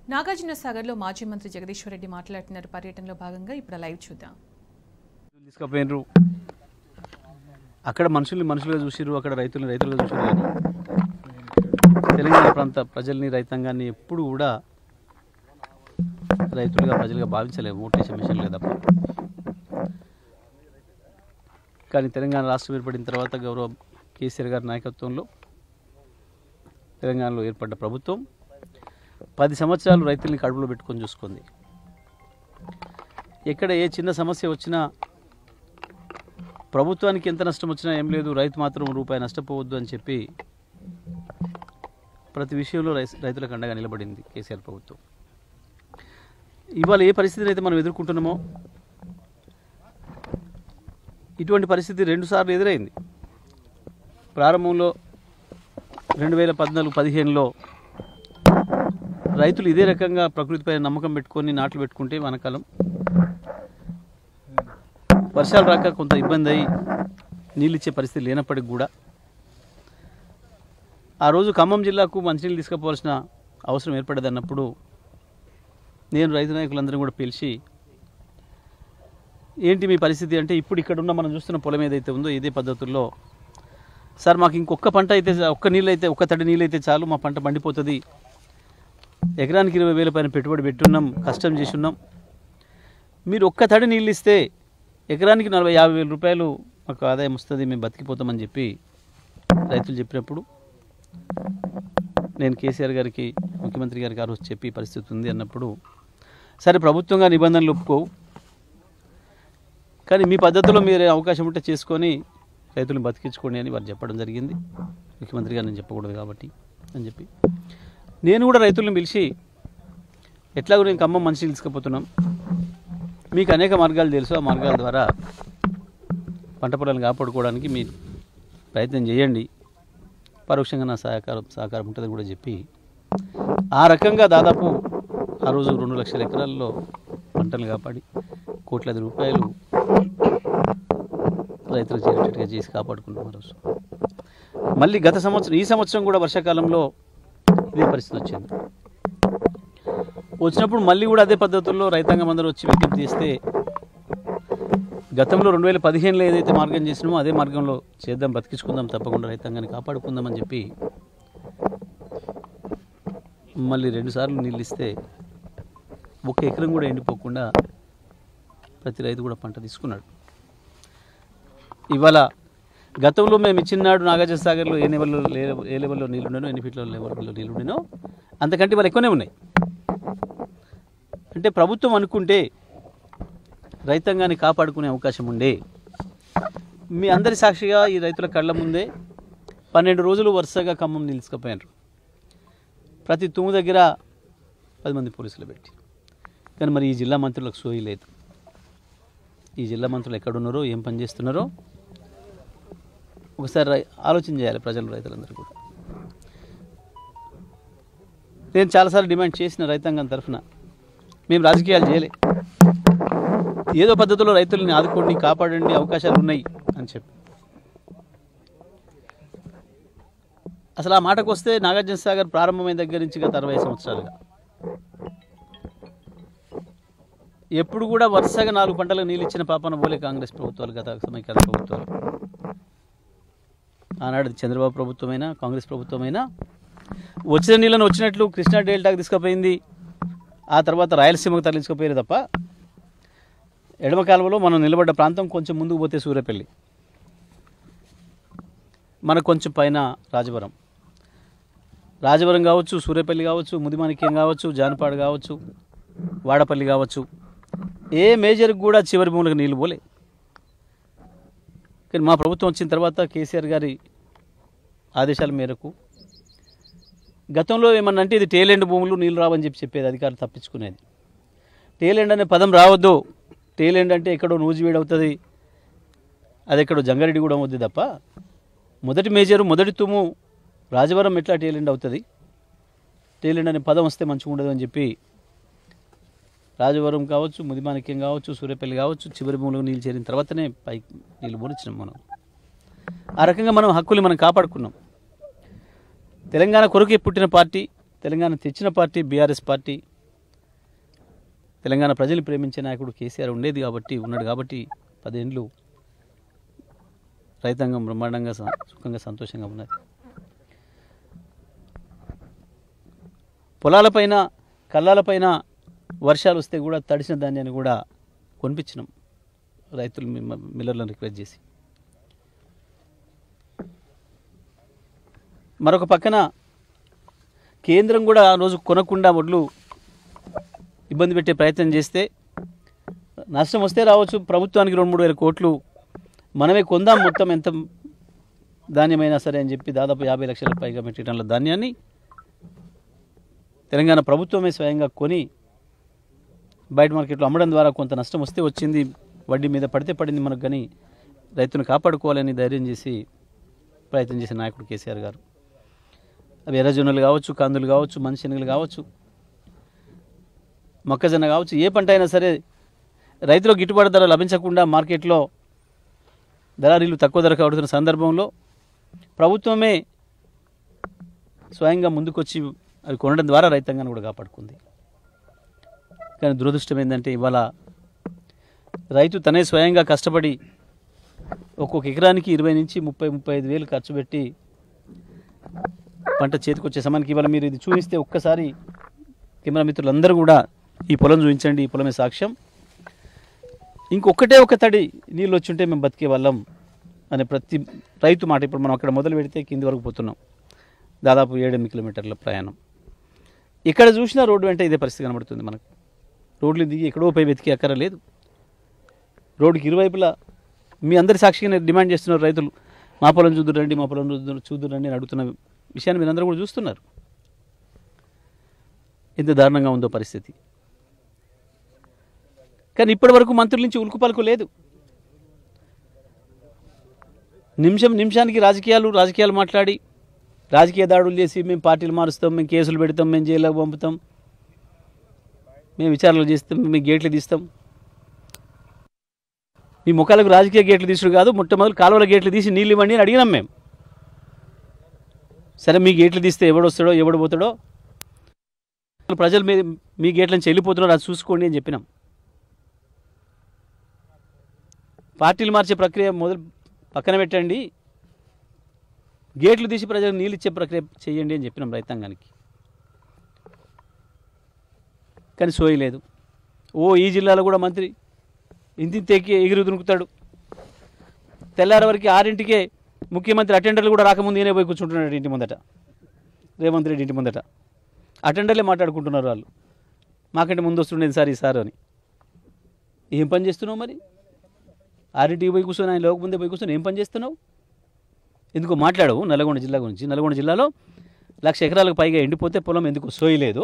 నాగార్జున సాగర్లో మాజీ మంత్రి జగదీశ్వర్ రెడ్డి మాట్లాడుతున్నారు పర్యటనలో భాగంగా ఇప్పుడు ఆ లైవ్ చూద్దాం తీసుకుపోయినరు అక్కడ మనుషుల్ని మనుషులుగా చూసిర్రు అక్కడ రైతుల్ని రైతులుగా చూసిర్రు కానీ తెలంగాణ ప్రాంత ప్రజల్ని రైతాంగాన్ని ఎప్పుడు కూడా రైతులుగా ప్రజలుగా భావించలేము ఓట్లేసే మిషన్ లేదా కానీ తెలంగాణ రాష్ట్రం ఏర్పడిన తర్వాత గౌరవ కేసీఆర్ గారి నాయకత్వంలో తెలంగాణలో ఏర్పడ్డ ప్రభుత్వం పది సంవత్సరాలు రైతుల్ని కడుపులో పెట్టుకొని చూసుకుంది ఎక్కడ ఏ చిన్న సమస్య వచ్చినా ప్రభుత్వానికి ఎంత నష్టం వచ్చినా ఏం లేదు రైతు మాత్రం రూపాయి నష్టపోవద్దు అని చెప్పి ప్రతి విషయంలో రై- రైతులకు అండగా నిలబడింది కేసీఆర్ ప్రభుత్వం ఇవాళ ఏ పరిస్థితిని అయితే మనం ఎదుర్కొంటున్నామో ఇటువంటి పరిస్థితి రెండుసార్లు ఎదురైంది ప్రారంభంలో రెండు వేల పద్నాలుగు పదిహేనులో రైతులు ఇదే రకంగా ప్రకృతిపై నమ్మకం పెట్టుకొని నాట్లు పెట్టుకుంటే వనకాలం వర్షాలు రాక కొంత ఇబ్బంది అయి నీళ్ళు ఇచ్చే పరిస్థితి లేనప్పటికి కూడా ఆ రోజు ఖమ్మం జిల్లాకు మంచినీళ్ళు తీసుకుపోవాల్సిన అవసరం ఏర్పడదన్నప్పుడు నేను రైతు నాయకులందరూ కూడా పిలిచి ఏంటి మీ పరిస్థితి అంటే ఇప్పుడు ఇక్కడ ఉన్న మనం చూస్తున్న పొలం ఏదైతే ఉందో ఇదే పద్ధతుల్లో సార్ మాకు ఇంకొక పంట అయితే చా- ఒక్క నీళ్ళు అయితే ఒక్క తడి నీళ్ళు అయితే చాలు మా పంట పండిపోతుంది ఎకరానికి ఇరవై వేల పైన పెట్టుబడి పెట్టున్నాం కష్టం చేసి ఉన్నాం మీరు ఒక్క తడి నీళ్ళు ఇస్తే ఎకరానికి నలభై యాభై వేల రూపాయలు మాకు ఆదాయం వస్తుంది మేము బతికిపోతామని చెప్పి రైతులు చెప్పినప్పుడు నేను కేసీఆర్ గారికి ముఖ్యమంత్రి గారికి ఆ రోజు చెప్పి ఈ పరిస్థితి ఉంది అన్నప్పుడు సరే ప్రభుత్వంగా నిబంధనలు ఒప్పుకోవు కానీ మీ పద్ధతిలో మీరు అవకాశం ఉంటే చేసుకొని రైతులను బతికించుకోండి అని వారు చెప్పడం జరిగింది ముఖ్యమంత్రి గారు నేను చెప్పకూడదు కాబట్టి అని చెప్పి నేను కూడా రైతులను పిలిచి ఎట్లాగో నేను ఖమ్మం మనిషి తీసుకుపోతున్నాం మీకు అనేక మార్గాలు తెలుసు ఆ మార్గాల ద్వారా పంట పొలాలను కాపాడుకోవడానికి మీరు ప్రయత్నం చేయండి పరోక్షంగా నా సహకారం సహకారం ఉంటుందని కూడా చెప్పి ఆ రకంగా దాదాపు ఆ రోజు రెండు లక్షల ఎకరాల్లో పంటలు కాపాడి కోట్లాది రూపాయలు రైతులకు చేరేటట్టుగా చేసి కాపాడుకున్నాం ఆ రోజు మళ్ళీ గత సంవత్సరం ఈ సంవత్సరం కూడా వర్షాకాలంలో ఇదే పరిస్థితి వచ్చింది వచ్చినప్పుడు మళ్ళీ కూడా అదే పద్ధతుల్లో రైతాంగం అందరూ వచ్చి విజ్ఞప్తి చేస్తే గతంలో రెండు వేల పదిహేనులో ఏదైతే మార్గం చేసినామో అదే మార్గంలో చేద్దాం బతికించుకుందాం తప్పకుండా రైతాంగాన్ని కాపాడుకుందామని చెప్పి మళ్ళీ రెండుసార్లు నీళ్ళు ఇస్తే ఒక ఎకరం కూడా ఎండిపోకుండా ప్రతి రైతు కూడా పంట తీసుకున్నాడు ఇవాళ గతంలో మేము ఇచ్చినాడు నాగార్జున సాగర్లో ఏ లెవెల్లో లే- ఏ లెవెల్లో నీళ్ళు ఉండనో ఎన్ని ఫీట్ల లెవెల్లో నీళ్ళు ఉండనో అంతకంటే ఇవాళ ఎక్కువనే ఉన్నాయి అంటే ప్రభుత్వం అనుకుంటే రైతాంగాన్ని కాపాడుకునే అవకాశం ఉండే మీ అందరి సాక్షిగా ఈ రైతుల కళ్ళ ముందే పన్నెండు రోజులు వరుసగా ఖమ్మం నిలుచుకుపోయినారు ప్రతి తుమ్ము దగ్గర పది మంది పోలీసులు పెట్టి కానీ మరి ఈ జిల్లా మంత్రులకు సోయి లేదు ఈ జిల్లా మంత్రులు ఎక్కడున్నారో ఏం పని చేస్తున్నారో ఒకసారి రై- ఆలోచన చేయాలి ప్రజలు రైతులందరూ కూడా నేను చాలాసార్లు డిమాండ్ చేసిన రైతాంగం తరఫున మేము రాజకీయాలు చేయలే ఏదో పద్ధతిలో రైతుల్ని ఆదుకోండి కాపాడండి అవకాశాలు ఉన్నాయి అని చెప్పి అసలు ఆ మాటకు వస్తే నాగార్జున సాగర్ ప్రారంభమైన దగ్గర నుంచి గత అరవై సంవత్సరాలుగా ఎప్పుడు కూడా వరుసగా నాలుగు పంటలకు నీళ్ళు ఇచ్చిన పాపన పోలే కాంగ్రెస్ ప్రభుత్వాలు గత సమీకరణ ప్రభుత్వాలు ఆనాడు చంద్రబాబు ప్రభుత్వమైనా కాంగ్రెస్ ప్రభుత్వమైనా వచ్చిన నీళ్ళను వచ్చినట్లు కృష్ణా డెల్టాకు తీసుకుపోయింది ఆ తర్వాత రాయలసీమకు తరలించుకుపోయారు తప్ప ఎడమ కాలువలో మనం నిలబడ్డ ప్రాంతం కొంచెం ముందుకు పోతే సూర్యపల్లి మనకు కొంచెం పైన రాజవరం రాజవరం కావచ్చు సూర్యపల్లి కావచ్చు ముదిమాణిక్యం కావచ్చు జానపాడు కావచ్చు వాడపల్లి కావచ్చు ఏ మేజర్కి కూడా చివరి భూములకు నీళ్ళు పోలే కానీ మా ప్రభుత్వం వచ్చిన తర్వాత కేసీఆర్ గారి ఆదేశాల మేరకు గతంలో ఏమన్నా అంటే ఇది టేలెండ్ భూములు నీళ్ళు రావని చెప్పి చెప్పేది అధికారులు తప్పించుకునేది టేలెండ్ అనే పదం రావద్దు టేలెండ్ అంటే ఎక్కడో నూజివీడు అవుతుంది అది ఎక్కడో జంగారెడ్డి కూడా అవుద్ది తప్ప మొదటి మేజరు మొదటి తుమ్ము రాజవరం ఎట్లా టేలెండ్ అవుతుంది టేలెండ్ అనే పదం వస్తే మంచిగా ఉండదు అని చెప్పి రాజవరం కావచ్చు ముదిమాణిక్యం కావచ్చు సూర్యపల్లి కావచ్చు చివరి భూములకు నీళ్ళు చేరిన తర్వాతనే పైకి నీళ్ళు మురిచినాం మనం ఆ రకంగా మనం హక్కుల్ని మనం కాపాడుకున్నాం తెలంగాణ కొరకే పుట్టిన పార్టీ తెలంగాణ తెచ్చిన పార్టీ బీఆర్ఎస్ పార్టీ తెలంగాణ ప్రజలు ప్రేమించే నాయకుడు కేసీఆర్ ఉండేది కాబట్టి ఉన్నాడు కాబట్టి పదేండ్లు రైతాంగం బ్రహ్మాండంగా స- సుఖంగా సంతోషంగా ఉన్నది పొలాలపైన కళ్ళాలపైన వర్షాలు వస్తే కూడా తడిసిన ధాన్యాన్ని కూడా కొనిపించినాం రైతులు మిమ్మ- మిల్లర్లను రిక్వెస్ట్ చేసి మరొక పక్కన కేంద్రం కూడా ఆ రోజు కొనకుండా వడ్లు ఇబ్బంది పెట్టే ప్రయత్నం చేస్తే నష్టం వస్తే రావచ్చు ప్రభుత్వానికి రెండు మూడు వేల కోట్లు మనమే కొందాం మొత్తం ఎంత ధాన్యమైనా సరే అని చెప్పి దాదాపు యాభై లక్షల పైగా మెట్రిక్ టన్నుల ధాన్యాన్ని తెలంగాణ ప్రభుత్వమే స్వయంగా కొని బయట మార్కెట్లో అమ్మడం ద్వారా కొంత నష్టం వస్తే వచ్చింది వడ్డీ మీద పడితే పడింది మనకు కానీ రైతును కాపాడుకోవాలని ధైర్యం చేసి ప్రయత్నం చేసిన నాయకుడు కేసీఆర్ గారు అవి ఎర్రజొన్నలు కావచ్చు కందులు కావచ్చు మనిషినగలు కావచ్చు మొక్కజొన్న కావచ్చు ఏ పంట అయినా సరే రైతులకు గిట్టుబాటు ధర లభించకుండా మార్కెట్లో దళారీలు తక్కువ ధరకు అడుగుతున్న సందర్భంలో ప్రభుత్వమే స్వయంగా ముందుకొచ్చి అవి కొనడం ద్వారా రైతాంగాన్ని కూడా కాపాడుకుంది కానీ దురదృష్టం ఏంటంటే ఇవాళ రైతు తనే స్వయంగా కష్టపడి ఒక్కొక్క ఎకరానికి ఇరవై నుంచి ముప్పై ముప్పై ఐదు వేలు ఖర్చు పెట్టి పంట చేతికి వచ్చే సమయానికి ఇవాళ మీరు ఇది చూపిస్తే ఒక్కసారి కెమెరా మిత్రులందరూ కూడా ఈ పొలం చూపించండి ఈ పొలమే సాక్ష్యం ఇంకొకటే ఒక తడి నీళ్ళు వచ్చి ఉంటే మేము బతికే వాళ్ళం అనే ప్రతి రైతు మాట ఇప్పుడు మనం అక్కడ మొదలు పెడితే కింది వరకు పోతున్నాం దాదాపు ఏడెనిమిది కిలోమీటర్ల ప్రయాణం ఇక్కడ చూసినా రోడ్డు వెంట ఇదే పరిస్థితి కనబడుతుంది మనకు రోడ్లు దిగి ఎక్కడో పై వెతికి అక్కర లేదు రోడ్డుకి ఇరువైపులా మీ అందరి సాక్షిగా డిమాండ్ చేస్తున్నారు రైతులు మా పొలం చూద్దురండి మా పొలం చూద్దు చూద్దురండి అని అడుగుతున్న విషయాన్ని మీరందరూ కూడా చూస్తున్నారు ఎంత దారుణంగా ఉందో పరిస్థితి కానీ ఇప్పటి వరకు మంత్రుల నుంచి ఉలుకు పలుకు లేదు నిమిషం నిమిషానికి రాజకీయాలు రాజకీయాలు మాట్లాడి రాజకీయ దాడులు చేసి మేము పార్టీలు మారుస్తాం మేము కేసులు పెడతాం మేము జైల్లోకి పంపుతాం మేము విచారణలు చేస్తాం మేము గేట్లు తీస్తాం మీ ముఖాలకు రాజకీయ గేట్లు తీసుడు కాదు మొట్టమొదటి కాలువల గేట్లు తీసి నీళ్ళు ఇవ్వండి అని అడిగినాం మేము సరే మీ గేట్లు తీస్తే ఎవడు వస్తాడో ఎవడు పోతాడో ప్రజలు మీ మీ గేట్ల నుంచి వెళ్ళిపోతున్నారు అది చూసుకోండి అని చెప్పినాం పార్టీలు మార్చే ప్రక్రియ మొదలు పక్కన పెట్టండి గేట్లు తీసి ప్రజలకు నీళ్ళు ఇచ్చే ప్రక్రియ చేయండి అని చెప్పినాం రైతాంగానికి కానీ సోయి లేదు ఓ ఈ జిల్లాలో కూడా మంత్రి ఇంటి తెక్కి ఎగిరి దునుకుతాడు తెల్లారి వరకు ఆరింటికే ముఖ్యమంత్రి అటెండర్లు కూడా రాకముందు ఈయనే పోయి కూర్చుంటున్నాడు ఇంటి ముందట రేవంత్ రెడ్డి ఇంటి ముందట అటెండర్లే మాట్లాడుకుంటున్నారు వాళ్ళు మాకంటే ముందు వస్తుండేది సార్ ఈ సార్ అని ఏం పని చేస్తున్నావు మరి ఆరింటికి పోయి కూర్చొని ఆయన లోక ముందే పోయి కూర్చొని ఏం పని చేస్తున్నావు ఎందుకు మాట్లాడవు నల్గొండ జిల్లా గురించి నల్గొండ జిల్లాలో లక్ష ఎకరాలకు పైగా ఎండిపోతే పొలం ఎందుకు సోయలేదు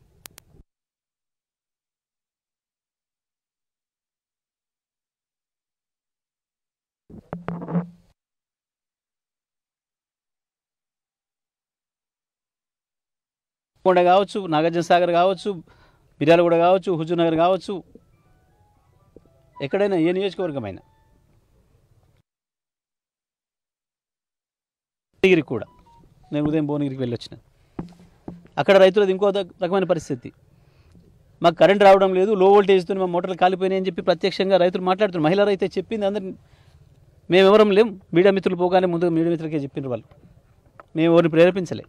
కొండ కావచ్చు నాగార్జున సాగర్ కావచ్చు మిర్యాలగూడ కావచ్చు హుజూర్నగర్ కావచ్చు ఎక్కడైనా ఏ నియోజకవర్గమైనా భువనగిరికి కూడా నేను ఉదయం భువనగిరికి వెళ్ళి వచ్చిన అక్కడ రైతులది ఇంకో ద- రకమైన పరిస్థితి మాకు కరెంట్ రావడం లేదు లో వోల్టేజ్తో మా మోటార్లు కాలిపోయినాయి అని చెప్పి ప్రత్యక్షంగా రైతులు మాట్లాడుతున్నారు మహిళ రైతే చెప్పింది అందరు మేము ఎవరం లేం మీడియా మిత్రులు పోగానే ముందు మీడియా మిత్రులకే చెప్పినారు వాళ్ళు మేము ఎవరిని ప్రేరేపించలే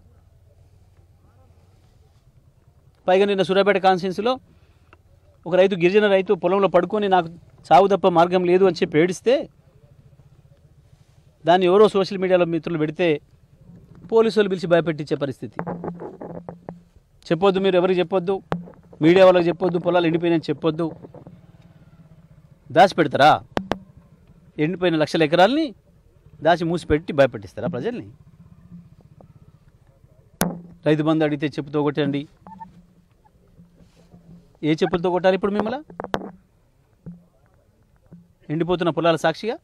పైగా నిన్న సూర్యాపేట కాన్స్టిట్యున్సీలో ఒక రైతు గిరిజన రైతు పొలంలో పడుకొని నాకు చావు తప్ప మార్గం లేదు అని చెప్పి ఏడిస్తే దాన్ని ఎవరో సోషల్ మీడియాలో మిత్రులు పెడితే పోలీసులు పిలిచి భయపెట్టించే పరిస్థితి చెప్పొద్దు మీరు ఎవరికి చెప్పొద్దు మీడియా వాళ్ళకి చెప్పొద్దు పొలాలు ఎండిపోయినాయని చెప్పొద్దు దాచి పెడతారా ఎండిపోయిన లక్షల ఎకరాల్ని దాచి మూసి పెట్టి భయపెట్టిస్తారా ప్రజల్ని రైతు బంధు అడిగితే చెప్పుతో కొట్టండి ఏ చెప్పులతో కొట్టాలి ఇప్పుడు మిమ్మల్ని ఎండిపోతున్న పొలాల సాక్షిగా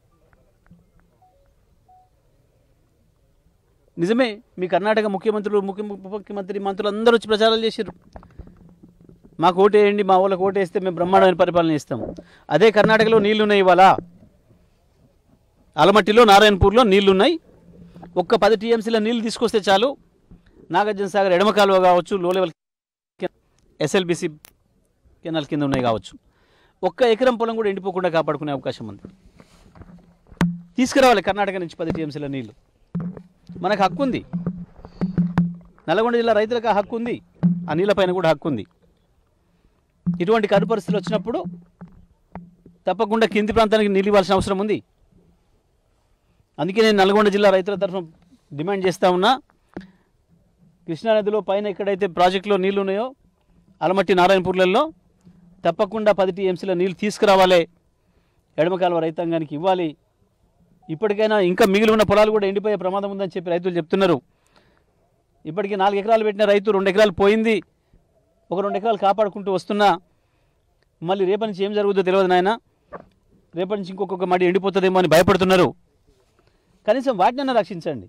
నిజమే మీ కర్ణాటక ముఖ్యమంత్రులు ముఖ్య ఉప ముఖ్యమంత్రి మంత్రులు అందరూ వచ్చి ప్రచారాలు చేశారు మాకు ఓటేయండి మా వాళ్ళకి ఓటేస్తే మేము బ్రహ్మాండమైన పరిపాలన ఇస్తాం అదే కర్ణాటకలో నీళ్లు ఉన్నాయి ఇవాళ అలమట్టిలో నారాయణపూర్లో నీళ్లు ఉన్నాయి ఒక్క పది టీఎంసీల నీళ్లు తీసుకొస్తే చాలు నాగార్జున సాగర్ ఎడమ కాలువ కావచ్చు లో లెవెల్ ఎస్ఎల్బిసి కెనాల్ కింద ఉన్నాయి కావచ్చు ఒక్క ఎకరం పొలం కూడా ఎండిపోకుండా కాపాడుకునే అవకాశం ఉంది తీసుకురావాలి కర్ణాటక నుంచి పది టీఎంసీల నీళ్లు మనకు హక్కు ఉంది నల్గొండ జిల్లా రైతులకు ఆ హక్కు ఉంది ఆ నీళ్ళపైన కూడా హక్కు ఉంది ఇటువంటి కరు పరిస్థితులు వచ్చినప్పుడు తప్పకుండా కింది ప్రాంతానికి నీళ్ళు ఇవ్వాల్సిన అవసరం ఉంది అందుకే నేను నల్గొండ జిల్లా రైతుల తరఫున డిమాండ్ చేస్తూ ఉన్నా కృష్ణానదిలో పైన ఎక్కడైతే ప్రాజెక్టులో నీళ్లు ఉన్నాయో అలమట్టి నారాయణపూర్లలో తప్పకుండా పది టీఎంసీల నీళ్ళు తీసుకురావాలి ఎడమ కాలువ రైతాంగానికి ఇవ్వాలి ఇప్పటికైనా ఇంకా మిగిలి ఉన్న పొలాలు కూడా ఎండిపోయే ప్రమాదం ఉందని చెప్పి రైతులు చెప్తున్నారు ఇప్పటికీ నాలుగు ఎకరాలు పెట్టిన రైతు రెండు ఎకరాలు పోయింది ఒక రెండు ఎకరాలు కాపాడుకుంటూ వస్తున్నా మళ్ళీ రేపటి నుంచి ఏం జరుగుతుందో తెలియదు నాయన రేపటి నుంచి ఇంకొక మడి ఎండిపోతుందేమో అని భయపడుతున్నారు కనీసం వాటినైనా రక్షించండి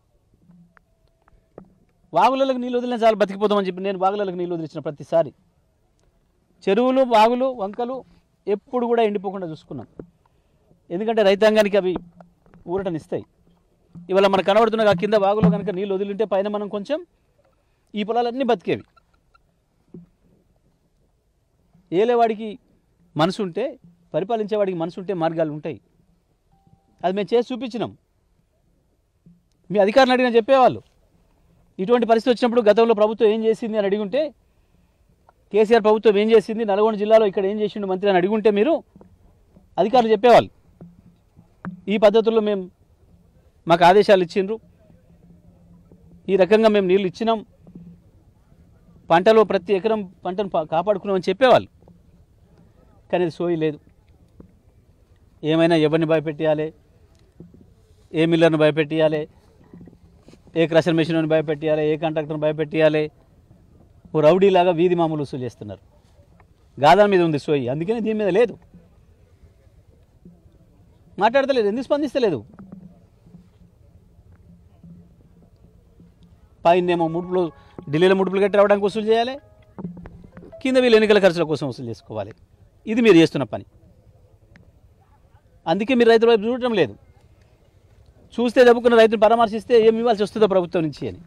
వాగులకు నీళ్ళు వదిలిన చాలా బతికిపోతామని చెప్పి నేను వాగులకు నీళ్ళు వదిలించిన ప్రతిసారి చెరువులు వాగులు వంకలు ఎప్పుడు కూడా ఎండిపోకుండా చూసుకున్నాం ఎందుకంటే రైతాంగానికి అవి ఊరటనిస్తాయి ఇవాళ మనకు కనబడుతున్న ఆ కింద వాగులో కనుక నీళ్ళు వదిలింటే పైన మనం కొంచెం ఈ పొలాలన్నీ బతికేవి ఏలేవాడికి మనసు ఉంటే పరిపాలించేవాడికి మనసు ఉంటే మార్గాలు ఉంటాయి అది మేము చేసి చూపించినాం మీ అధికారులు అడిగిన చెప్పేవాళ్ళు ఇటువంటి పరిస్థితి వచ్చినప్పుడు గతంలో ప్రభుత్వం ఏం చేసింది అని అడిగుంటే కేసీఆర్ ప్రభుత్వం ఏం చేసింది నల్గొండ జిల్లాలో ఇక్కడ ఏం చేసిండు మంత్రి అని అడిగుంటే మీరు అధికారులు చెప్పేవాళ్ళు ఈ పద్ధతుల్లో మేము మాకు ఆదేశాలు ఇచ్చిండ్రు ఈ రకంగా మేము నీళ్ళు ఇచ్చినాం పంటలో ప్రతి ఎకరం పంటను పా- కాపాడుకున్నామని చెప్పేవాళ్ళు కానీ అది సోయి లేదు ఏమైనా ఎవరిని భయపెట్టియాలి ఏ మిల్లర్ను భయపెట్టియాలి ఏ క్రషర్ మెషిన్ భయపెట్టియాలి ఏ కాంట్రాక్టర్ని భయపెట్టియాలి ఓ రౌడీలాగా వీధి మామూలు వసూలు చేస్తున్నారు గాదా మీద ఉంది సోయి అందుకని దీని మీద లేదు మాట్లాడతలేదు ఎందుకు స్పందిస్తలేదు పైనేమో ముడుపులు ఢిల్లీలో ముడుపులు కట్టి రావడానికి వసూలు చేయాలి కింద వీళ్ళు ఎన్నికల ఖర్చుల కోసం వసూలు చేసుకోవాలి ఇది మీరు చేస్తున్న పని అందుకే మీరు రైతుల వైపు చూడటం లేదు చూస్తే దెబ్బకున్న రైతుని పరామర్శిస్తే ఏమి ఇవ్వాల్సి వస్తుందో ప్రభుత్వం నుంచి అని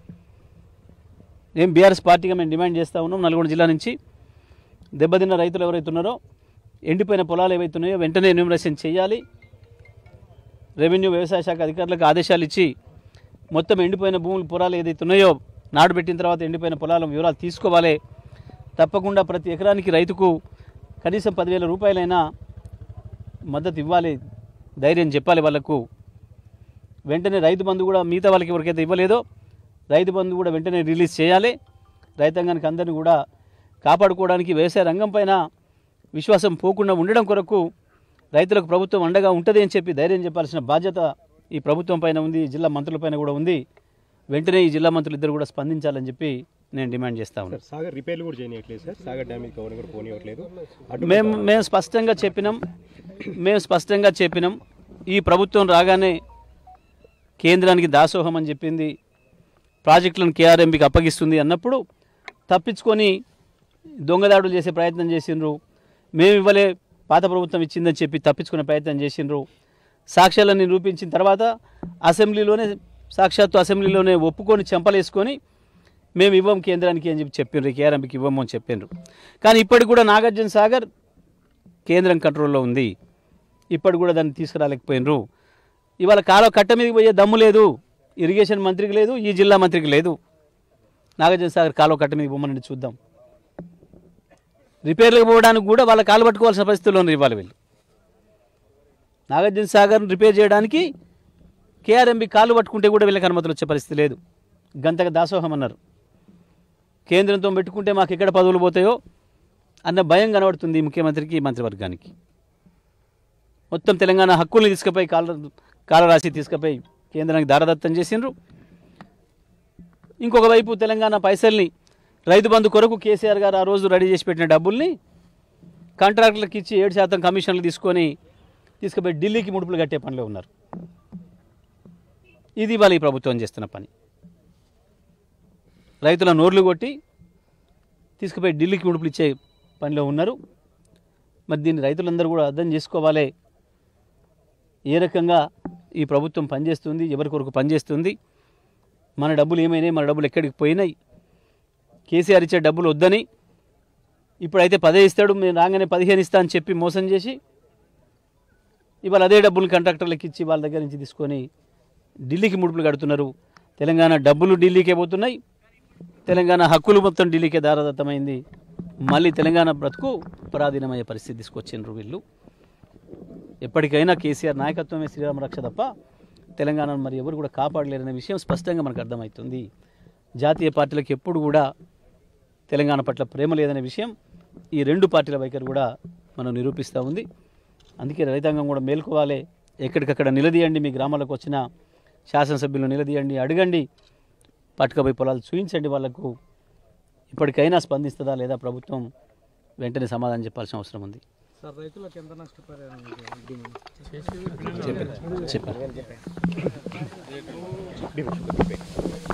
మేము బీఆర్ఎస్ పార్టీగా మేము డిమాండ్ చేస్తూ ఉన్నాం నల్గొండ జిల్లా నుంచి దెబ్బతిన్న రైతులు ఎవరైతే ఉన్నారో ఎండిపోయిన పొలాలు ఏవైతే ఉన్నాయో వెంటనే ఎన్యూమరేషన్ చేయాలి రెవెన్యూ వ్యవసాయ శాఖ అధికారులకు ఆదేశాలు ఇచ్చి మొత్తం ఎండిపోయిన భూములు పొలాలు ఏదైతే ఉన్నాయో నాడు పెట్టిన తర్వాత ఎండిపోయిన పొలాల వివరాలు తీసుకోవాలి తప్పకుండా ప్రతి ఎకరానికి రైతుకు కనీసం పదివేల రూపాయలైనా మద్దతు ఇవ్వాలి ధైర్యం చెప్పాలి వాళ్ళకు వెంటనే రైతు బంధు కూడా మిగతా వాళ్ళకి ఎవరికైతే ఇవ్వలేదో రైతు బంధు కూడా వెంటనే రిలీజ్ చేయాలి రైతాంగానికి అందరినీ కూడా కాపాడుకోవడానికి వ్యవసాయ రంగం పైన విశ్వాసం పోకుండా ఉండడం కొరకు రైతులకు ప్రభుత్వం అండగా ఉంటుంది అని చెప్పి ధైర్యం చెప్పాల్సిన బాధ్యత ఈ ప్రభుత్వం పైన ఉంది ఈ జిల్లా మంత్రుల పైన కూడా ఉంది వెంటనే ఈ జిల్లా మంత్రులు ఇద్దరు కూడా స్పందించాలని చెప్పి నేను డిమాండ్ చేస్తా ఉన్నాను సార్ సాగర్ రిపేర్లు కూడా చేయనియట్లేదు సార్ సాగర్ డ్యామేజ్ కవర్ కూడా పోనివ్వట్లేదు అటు మేము మేము స్పష్టంగా చెప్పినాం మేము స్పష్టంగా చెప్పినాం ఈ ప్రభుత్వం రాగానే కేంద్రానికి దాసోహం అని చెప్పింది ప్రాజెక్టులను కేఆర్ఎంబికి అప్పగిస్తుంది అన్నప్పుడు తప్పించుకొని దొంగదాడులు చేసే ప్రయత్నం చేసిండ్రు మేము ఇవ్వలే పాత ప్రభుత్వం ఇచ్చిందని చెప్పి తప్పించుకునే ప్రయత్నం చేసిండ్రు సాక్ష్యాలను నిరూపించిన తర్వాత అసెంబ్లీలోనే సాక్షాత్తు అసెంబ్లీలోనే ఒప్పుకొని చెంపలేసుకొని మేము ఇవ్వం కేంద్రానికి అని చెప్పి చెప్పిండ్రు కేఆర్ఎంకి ఇవ్వము అని చెప్పిండ్రు కానీ ఇప్పటికి కూడా నాగార్జున సాగర్ కేంద్రం కంట్రోల్లో ఉంది ఇప్పటికి కూడా దాన్ని తీసుకురాలేకపోయినరు ఇవాళ కాలువ కట్ట మీదకి పోయే దమ్ము లేదు ఇరిగేషన్ మంత్రికి లేదు ఈ జిల్లా మంత్రికి లేదు నాగార్జున సాగర్ కాలువ కట్ట మీదకి పోమనండి చూద్దాం రిపేర్లకు పోవడానికి కూడా వాళ్ళ కాలు పట్టుకోవాల్సిన పరిస్థితుల్లో ఉన్నారు ఇవాళ వీళ్ళు నాగార్జున సాగర్ రిపేర్ చేయడానికి కేఆర్ఎంబి కాలు పట్టుకుంటే కూడా వీళ్ళకి అనుమతులు వచ్చే పరిస్థితి లేదు గంతగా దాసోహం అన్నారు కేంద్రంతో పెట్టుకుంటే మాకు ఎక్కడ పదవులు పోతాయో అన్న భయం కనబడుతుంది ఈ ముఖ్యమంత్రికి ఈ మంత్రివర్గానికి మొత్తం తెలంగాణ హక్కుల్ని తీసుకుపోయి కాల కాల రాసి తీసుకుపోయి కేంద్రానికి దారదత్తం చేసిండ్రు ఇంకొక వైపు తెలంగాణ పైసల్ని రైతు బంధు కొరకు కేసీఆర్ గారు ఆ రోజు రెడీ చేసి పెట్టిన డబ్బుల్ని కాంట్రాక్టులకు ఇచ్చి ఏడు శాతం కమిషన్లు తీసుకొని తీసుకుపోయి ఢిల్లీకి ముడుపులు కట్టే పనిలో ఉన్నారు ఇది వాళ్ళ ఈ ప్రభుత్వం చేస్తున్న పని రైతుల నోర్లు కొట్టి తీసుకుపోయి ఢిల్లీకి ముడుపులు ఇచ్చే పనిలో ఉన్నారు మరి దీన్ని రైతులందరూ కూడా అర్థం చేసుకోవాలి ఏ రకంగా ఈ ప్రభుత్వం పనిచేస్తుంది ఎవరి కొరకు పనిచేస్తుంది మన డబ్బులు ఏమైనాయి మన డబ్బులు ఎక్కడికి పోయినాయి కేసీఆర్ ఇచ్చే డబ్బులు వద్దని ఇప్పుడైతే పదే ఇస్తాడు మేము రాగానే పదిహేను ఇస్తా అని చెప్పి మోసం చేసి ఇవాళ అదే డబ్బులు కాంట్రాక్టర్లకు ఇచ్చి వాళ్ళ దగ్గర నుంచి తీసుకొని ఢిల్లీకి ముడుపులు కడుతున్నారు తెలంగాణ డబ్బులు ఢిల్లీకే పోతున్నాయి తెలంగాణ హక్కులు మొత్తం ఢిల్లీకే దారదత్తమైంది మళ్ళీ తెలంగాణ బ్రతుకు పరాధీనమయ్యే పరిస్థితి తీసుకొచ్చిండ్రు వీళ్ళు ఎప్పటికైనా కేసీఆర్ నాయకత్వమే శ్రీరామ రక్ష తప్ప తెలంగాణను మరి ఎవరు కూడా కాపాడలేరనే విషయం స్పష్టంగా మనకు అర్థమవుతుంది జాతీయ పార్టీలకు ఎప్పుడు కూడా తెలంగాణ పట్ల ప్రేమ లేదనే విషయం ఈ రెండు పార్టీల వైఖరి కూడా మనం నిరూపిస్తూ ఉంది అందుకే రైతాంగం కూడా మేల్కోవాలి ఎక్కడికక్కడ నిలదీయండి మీ గ్రామాలకు వచ్చిన శాసనసభ్యులు నిలదీయండి అడగండి పట్టుకపోయి పొలాలు చూపించండి వాళ్ళకు ఇప్పటికైనా స్పందిస్తుందా లేదా ప్రభుత్వం వెంటనే సమాధానం చెప్పాల్సిన అవసరం ఉంది సార్ రైతులకు ఎంత నష్టపరిహారం చెప్పారు డిమాండ్